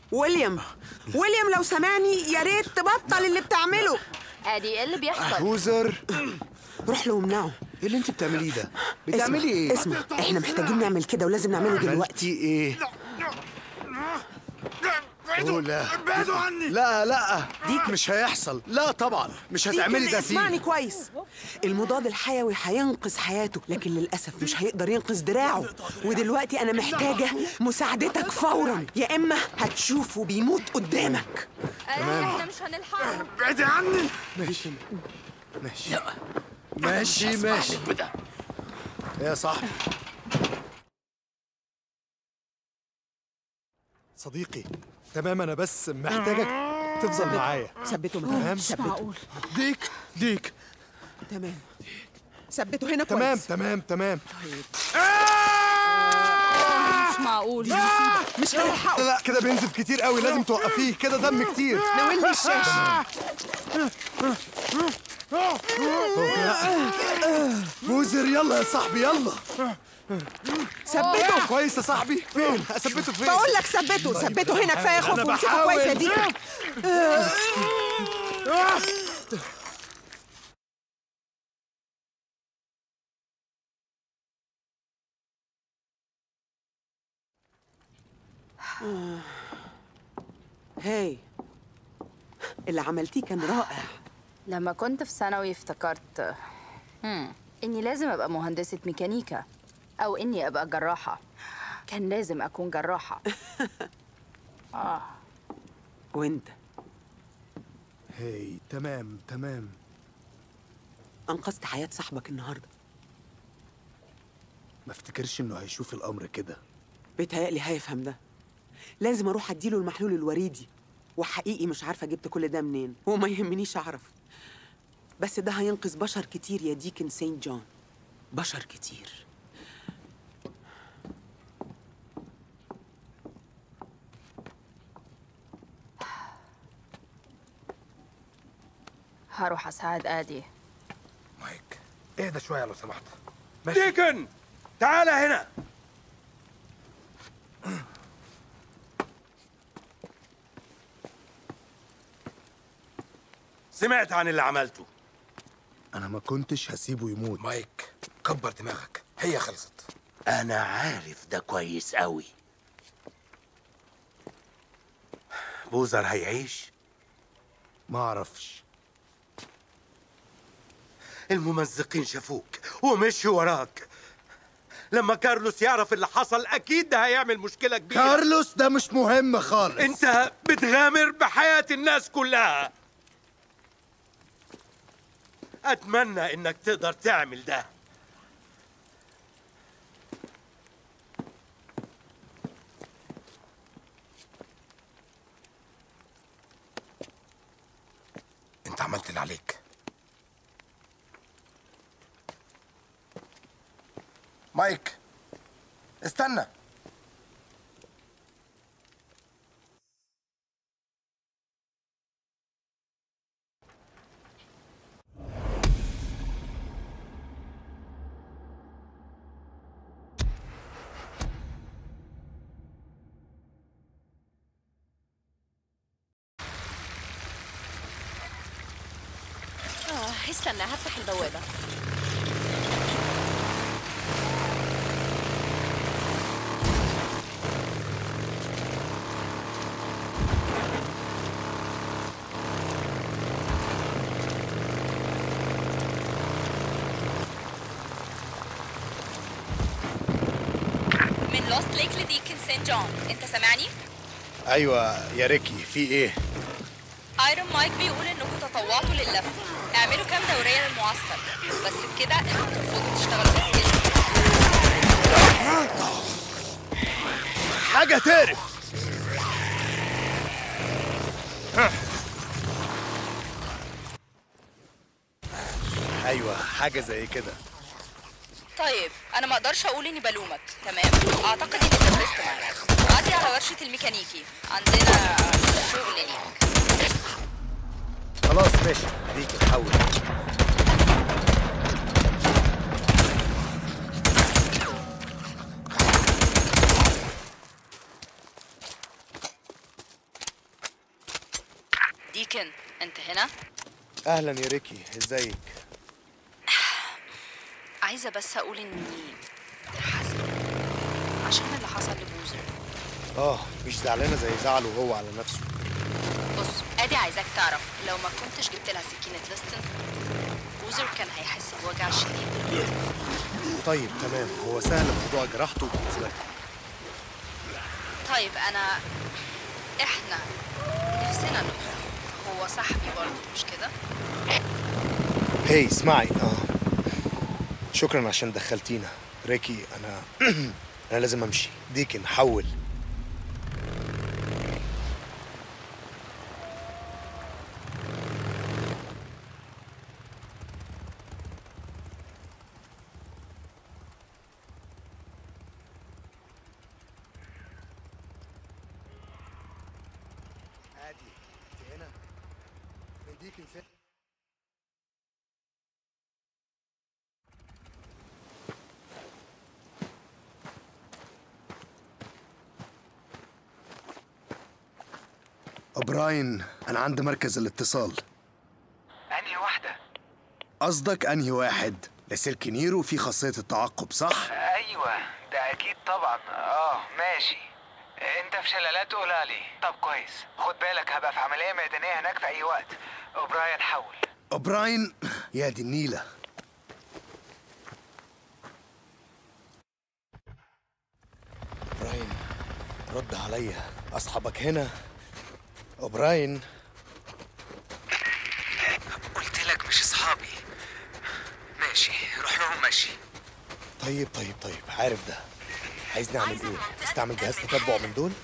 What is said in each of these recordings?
ويليام ويليام لو سامعني يا ريت تبطل اللي بتعمله ادي ايه اللي بيحصل بوزر روح له وامنعه ايه اللي انت بتعمليه ده بتعملي ايه اسمع احنا محتاجين نعمل كده ولازم نعمله دلوقتي عملتي ايه أوه، لا ابعدوا عني لا لا ديك مش هيحصل لا طبعا مش هتعملي ديكن، ده اسمعني فيه كويس المضاد الحيوي هينقذ حياته لكن للاسف مش هيقدر ينقذ دراعه ودلوقتي انا محتاجه مساعدتك فورا يا اما هتشوفه بيموت قدامك احنا مش هنلحقه ابعدي عني ماشي ماشي ماشي ماشي يا صاحبي صديقي تمام انا بس محتاجك تفضل معايا ثبته تمام مكانك ثبته ديك ديك تمام ثبته هنا تمام كويس تمام تمام مش معقول مش هنلحقه لا كده بينزف كتير قوي لازم توقفيه كده دم كتير ناولني الشاشه بوزر يلا يا صاحبي يلا ثبته كويس يا صاحبي فين اثبته فين بقول لك ثبته ثبته هنا كفايه خوف أنا وامسكه كويس يا بحاول. ديك هاي اللي عملتيه كان رائع لما كنت في ثانوي افتكرت هم. اني لازم ابقى مهندسة ميكانيكا او اني ابقى جراحة كان لازم اكون جراحة وانت هي تمام تمام انقذت حياه صاحبك النهارده ما افتكرش انه هيشوف الامر كده بيتهيألي هيفهم ده لازم اروح اديله المحلول الوريدي وحقيقي مش عارفه جبت كل ده منين وما يهمنيش اعرف بس ده هينقذ بشر كتير يا ديكن سينت جون بشر كتير هروح اساعد ادي مايك اهدى شويه لو سمحت ديكن تعال هنا سمعت عن اللي عملته انا ما كنتش هسيبه يموت مايك كبر دماغك هي خلصت أنا عارف ده كويس أوي بوزر هيعيش ما اعرفش الممزقين شافوك ومشوا وراك لما كارلوس يعرف اللي حصل أكيد ده هيعمل مشكلة كبيرة كارلوس ده مش مهم خالص أنت بتغامر بحياة الناس كلها أتمنى إنك تقدر تعمل ده انت عملت اللي عليك مايك استنى آه استنى هفتح البوابة من لوست ليك لديكن سان جون انت سامعني ايوه يا ريكي في ايه ايرون مايك بيقول انكم تطوعتوا لللف اعملوا كام دوريه للمعسكر بس بكده انتوا ترفضوا تشتغلوا في السجن حاجه تقرف ايوه حاجه زي كده طيب انا ما اقدرش اقول اني بلومك تمام اعتقد اني اتدبست معاك عدي على ورشه الميكانيكي عندنا شغل ليك خلاص ماشي ديك تحول اهلا يا ريكي ازيك عايزة بس أقول إني حزينة عشان اللي حصل لبوزر اه مش زعلانه زي زعله هو على نفسه بص ادي عايزاك تعرف لو ما كنتش جبت لها سكينة ليستن بوزر كان هيحس بوجع شديد دلوقتي طيب تمام هو سهل موضوع جراحته بالنسبه لك طيب انا احنا نفسنا نخرج هو صاحبي برضه مش كده هي اسمعي اه شكرا عشان دخلتينا ريكي انا انا لازم امشي ديكن حول عادي انت هنا من ديكن فين أوبراين أنا عند مركز الاتصال أنهي واحدة؟ قصدك أنهي واحد؟ لاسلكي نيرو في خاصية التعقب صح؟ أيوة ده أكيد طبعا آه ماشي أنت في شلالات قولها لي طب كويس خد بالك هبقى في عملية ميدانية هناك في أي وقت أوبراين حول أوبراين يا دي النيلة أوبراين رد عليا أصحابك هنا أوبراين قلت لك مش أصحابي ماشي روح لهم ماشي طيب طيب طيب عارف ده عايزني أعمل إيه؟ استعمل جهاز تتبع من دول؟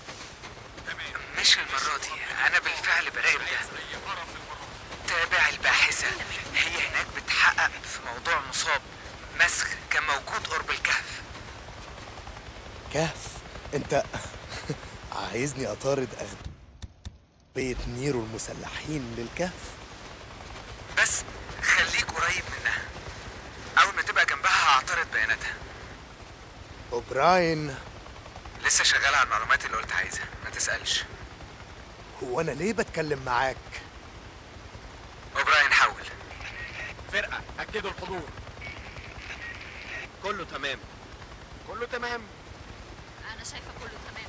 مش المرة دي أنا بالفعل براقب ده تابع الباحثة هي هناك بتحقق في موضوع مصاب مسخ كان موجود قرب الكهف كهف أنت عايزني أطارد أغبية نيرو المسلحين للكهف؟ بس خليك قريب منها أول ما تبقى جنبها هعترض بياناتها أوبراين لسه شغال على المعلومات اللي قلت عايزها ما تسألش هو أنا ليه بتكلم معاك؟ أوبراين حول فرقة أكدوا الحضور كله تمام كله تمام انا شايفة كله تمام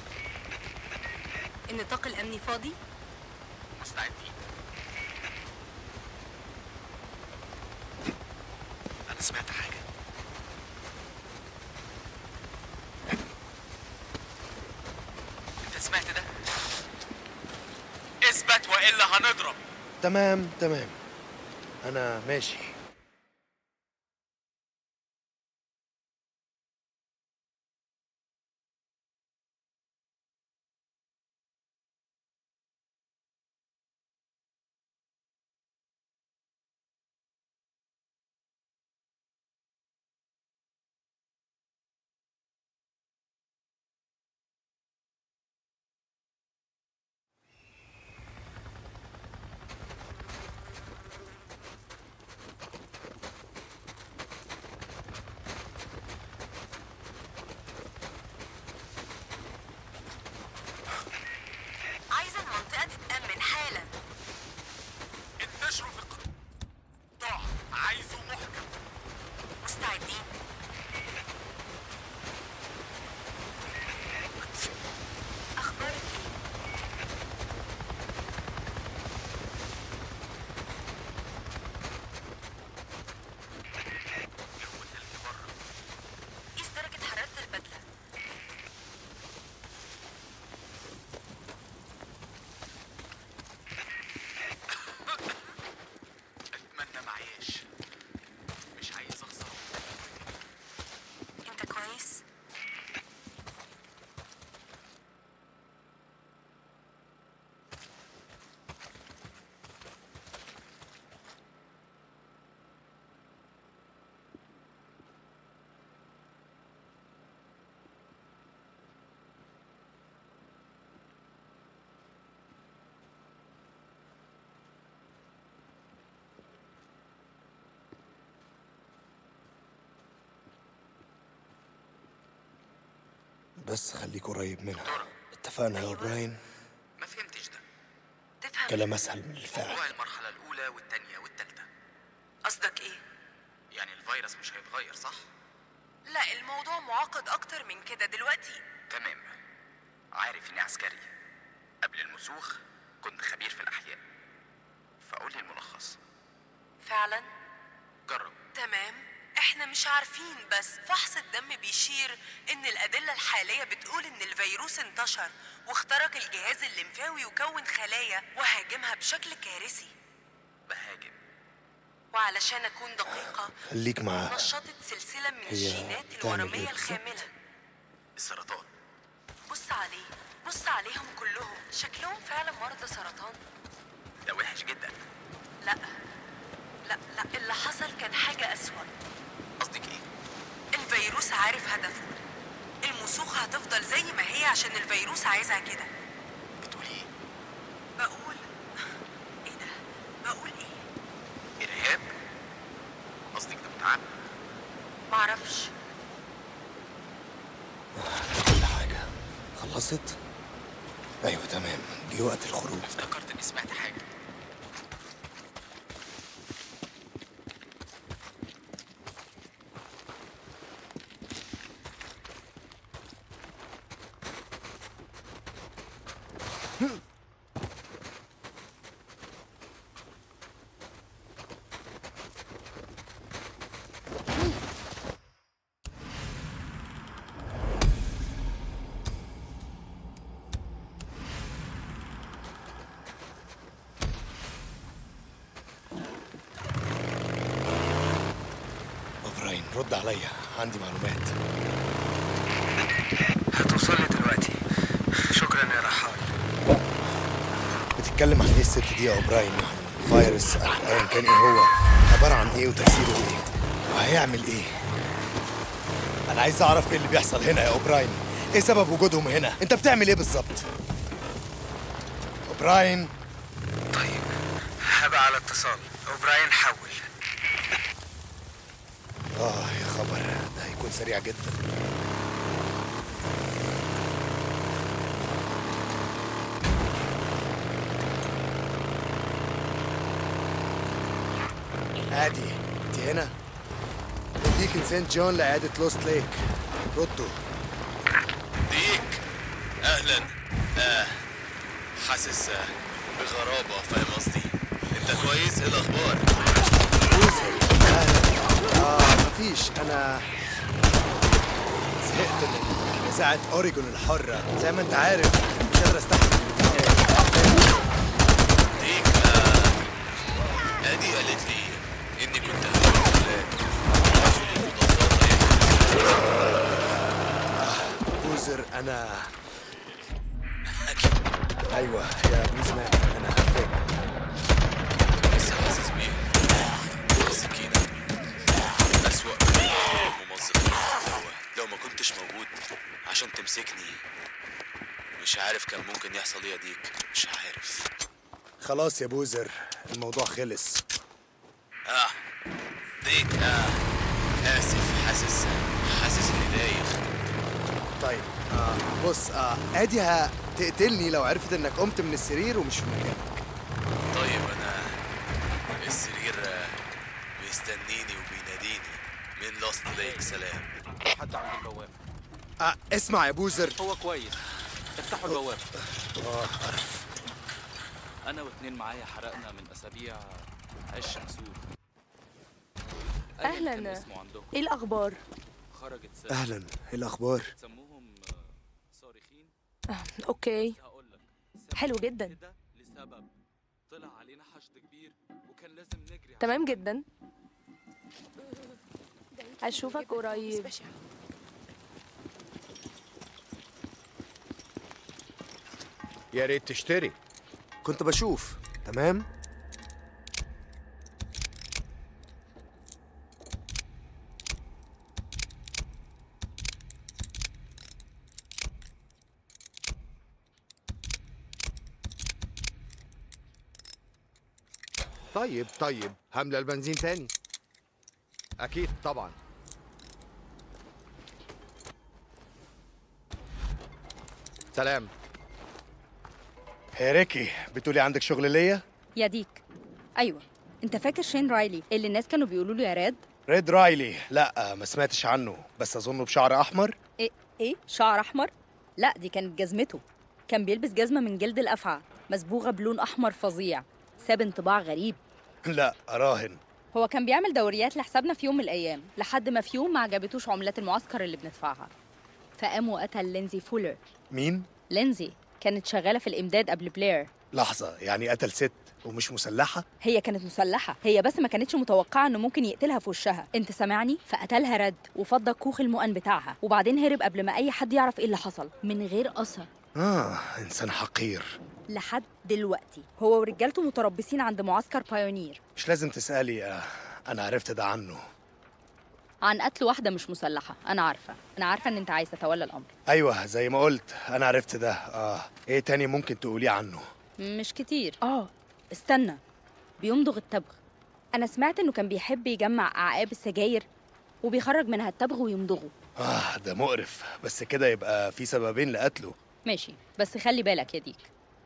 النطاق الامني فاضي مستعدين أنا سمعت حاجة أنت سمعت ده؟ اثبت وإلا هنضرب تمام تمام أنا ماشي عايزة المنطقة تتأمن حالا انتشروا في القطاع عايزه محكم مستعدين أخبارك إيه؟ قيس درجة حرارة البدلة أتمنى معيش مش عايز أخسر أنت كويس؟ بس خليك قريب منها اتفقنا يا أوبراين ما فهمتش ده تفهم كلام أسهل من الفعل موضوع المرحلة الأولى الأولى والتانية والتالتة قصدك ايه؟ يعني الفيروس مش هيتغير صح؟ لا الموضوع معقد اكتر من كده دلوقتي تمام عارف إني عسكري قبل المسوخ كنت خبير في الأحياء فقول لي الملخص فعلا جرب تمام احنا مش عارفين بس فحص الدم بيشير ان الادله الحاليه بتقول ان الفيروس انتشر واخترق الجهاز الليمفاوي وكون خلايا وهاجمها بشكل كارثي بهاجم وعلشان اكون دقيقه خليك معاه نشطت سلسله من هي الجينات بتعمل الورميه إيه بالظبط؟ الخامله السرطان بص عليه بص عليهم كلهم شكلهم فعلا مرضى سرطان ده وحش جدا لا لا لا اللي حصل كان حاجه اسوأ قصدك إيه؟ الفيروس عارف هدفه المسوخة هتفضل زي ما هي عشان الفيروس عايزها كده بتقولي إيه؟ بقول ايه ده بقول ايه إرهاب؟ قصدك ده متعب؟ معرفش كل حاجة خلصت؟ أيوة تمام جه وقت الخروج افتكرت إني سمعت حاجة أوبراين رد عليا عندي معلومات هتوصل لي دلوقتي شكرا يا رحال بتتكلم عن ايه الست دي يا اوبراين عن فيروس او ايا كان ايه هو عباره عن ايه وتاثيره ايه وهيعمل ايه انا عايز اعرف ايه اللي بيحصل هنا يا اوبراين ايه سبب وجودهم هنا انت بتعمل ايه بالظبط اوبراين طيب هبقى على اتصال اوبراين حول اه يا خبر ده هيكون سريع جدا ادي انت هنا وديك سانت جون لعيادة لوست ليك ردوا ديك اهلا آه حاسس آه، بغرابة فاهم قصدي انت كويس ايه الاخبار يوسف اهلا اه مفيش انا زهقت من اذاعة اوريجون الحرة زي ما انت عارف مش قادر استحمل ديك آه ادي قالت لي اني كنت هقول بوزر انا ايوه يا بوزمان انا عارفك لسه حاسس بيه السكينة أسوأ من الممزقين لو, لو ما كنتش موجود عشان تمسكني مش عارف كان ممكن يحصل ايه يا ديك مش عارف خلاص يا بوزر الموضوع خلص اه ديك اه اسف حاسس حاسس اني دايخ طيب آه بص آه ادي هتقتلني لو عرفت انك قمت من السرير ومش في مكانك طيب انا السرير آه، بيستنيني وبيناديني من لاست ليك سلام حد عند البوابة آه اسمع يا بوزر هو كويس افتحوا البوابة آه أنا واتنين معايا حرقنا من أسابيع عش مسوق أياً أهلاً. كان اسمه عندكم ايه الاخبار خرجت سالم اهلا ايه الاخبار سموهم آه، صارخين اوكي هقول لك حلو جدا كده لسبب طلع علينا حشد كبير وكان لازم نجري تمام جدا اشوفك قريب يا ريت تشتري كنت بشوف تمام طيب طيب هملى البنزين تاني اكيد طبعا سلام يا ريكي بتقولي عندك شغل ليا يا ديك ايوه انت فاكر شين رايلي اللي الناس كانوا بيقولوا له يا راد ريد رايلي لا ما سمعتش عنه بس اظنه بشعر احمر ايه ايه شعر احمر لا دي كانت جزمته كان بيلبس جزمه من جلد الافعى مصبوغه بلون احمر فظيع ساب انطباع غريب لا اراهن هو كان بيعمل دوريات لحسابنا في يوم من الايام لحد ما في يوم ما عجبتوش عملات المعسكر اللي بندفعها فقام وقتل لينزي فولر مين لينزي كانت شغاله في الامداد قبل بلير لحظه يعني قتل ست ومش مسلحه هي كانت مسلحة هي بس ما كانتش متوقعة انه ممكن يقتلها في وشها انت سامعني فقتلها رد وفضى كوخ المؤن بتاعها وبعدين هرب قبل ما اي حد يعرف ايه اللي حصل من غير اثر اه انسان حقير لحد دلوقتي هو ورجالته متربصين عند معسكر بايونير مش لازم تسالي آه انا عرفت ده عنه عن قتل واحدة مش مسلحة أنا عارفة أنا عارفة إن أنت عايز تتولى الأمر ايوه زي ما قلت انا عرفت ده اه ايه تاني ممكن تقوليه عنه مش كتير آه استنى بيمضغ التبغ أنا سمعت إنه كان بيحب يجمع أعقاب السجاير وبيخرج منها التبغ ويمضغه اه ده مقرف بس كده يبقى في سببين لقتله ماشي بس خلي بالك يا ديك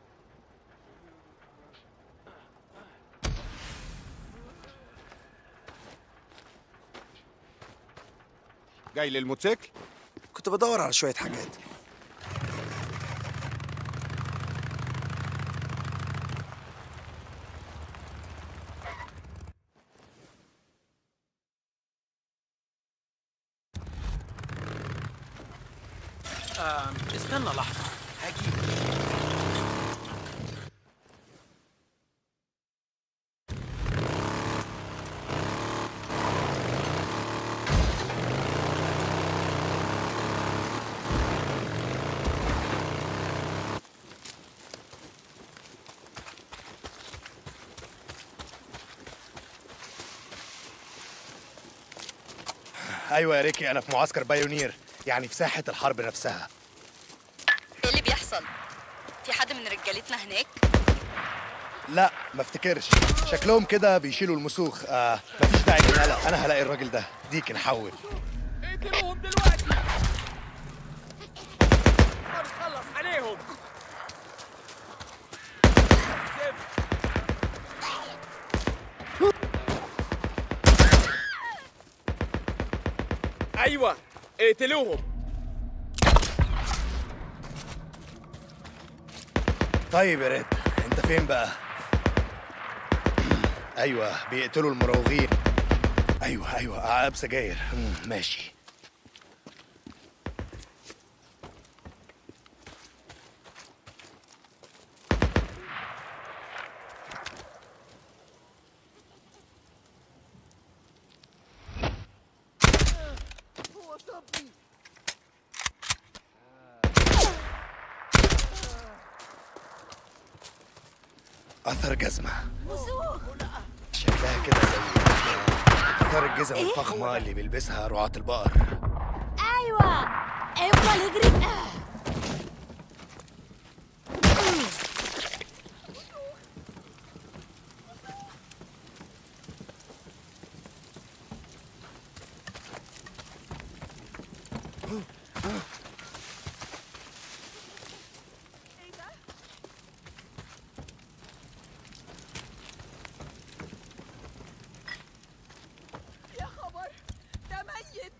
جاي للموتوسيكل كنت بدور على شوية حاجات آه استنى لحظة هجيب ايوه يا ريكي انا في معسكر بايونير يعني في ساحه الحرب نفسها إيه اللي بيحصل؟ في حد من رجالتنا هناك؟ لا ما افتكرش شكلهم كده بيشيلوا المسوخ آه مفيش داعي للقلق انا هلاقي الراجل ده ديك نحول اقتلوهم دلوقتي نخلص عليهم ايوه اقتلوهم طيب يا ريت انت فين بقى ايوه بيقتلوا المراوغين ايوه ايوه اعقاب سجاير مم، ماشي اثر جزمه شكلها كده زي اثار الجزم إيه؟ الفخمه اللي بيلبسها رعاة البقر ايوه افضل اجري يا خبر ده ميت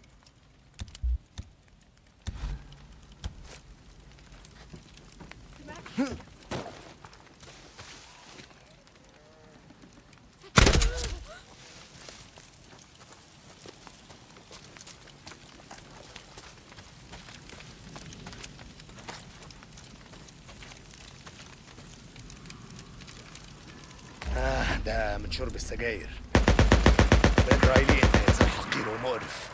آه ده من شرب السجاير ريد رايلي انت انسان حقير ومقرف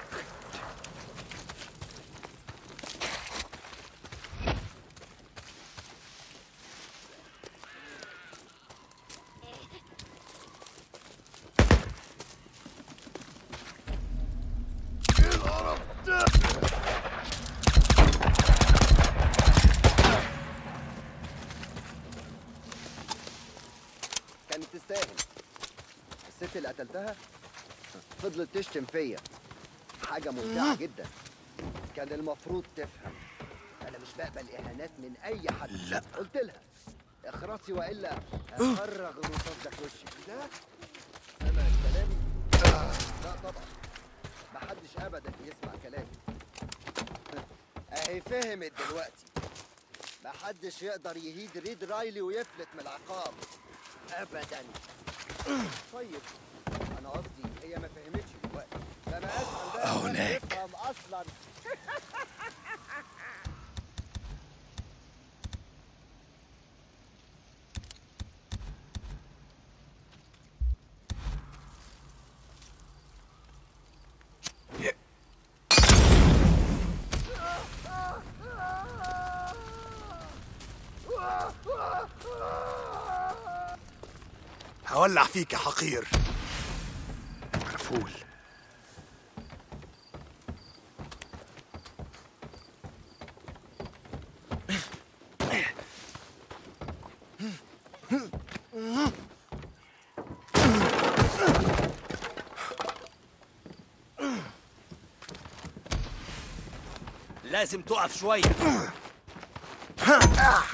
كانت تستاهل الست اللي قتلتها فضلت تشتم فيا حاجة ممتعة جدا كان المفروض تفهم أنا مش بقبل إهانات من أي حد لا. قلت لها اخرسي والا هفرغ الرصاص ده في وشك ده سمع كلامي لا طبعا محدش ابدا يسمع كلامي اهي فهمت دلوقتي محدش يقدر يهيد ريد رايلي ويفلت من العقاب ابدا طيب انا قصدي هي ما فهمتش دلوقتي فما اسهل ده هناك. تفهم اصلا هولع فيك يا حقير مقفول لازم تقف شوية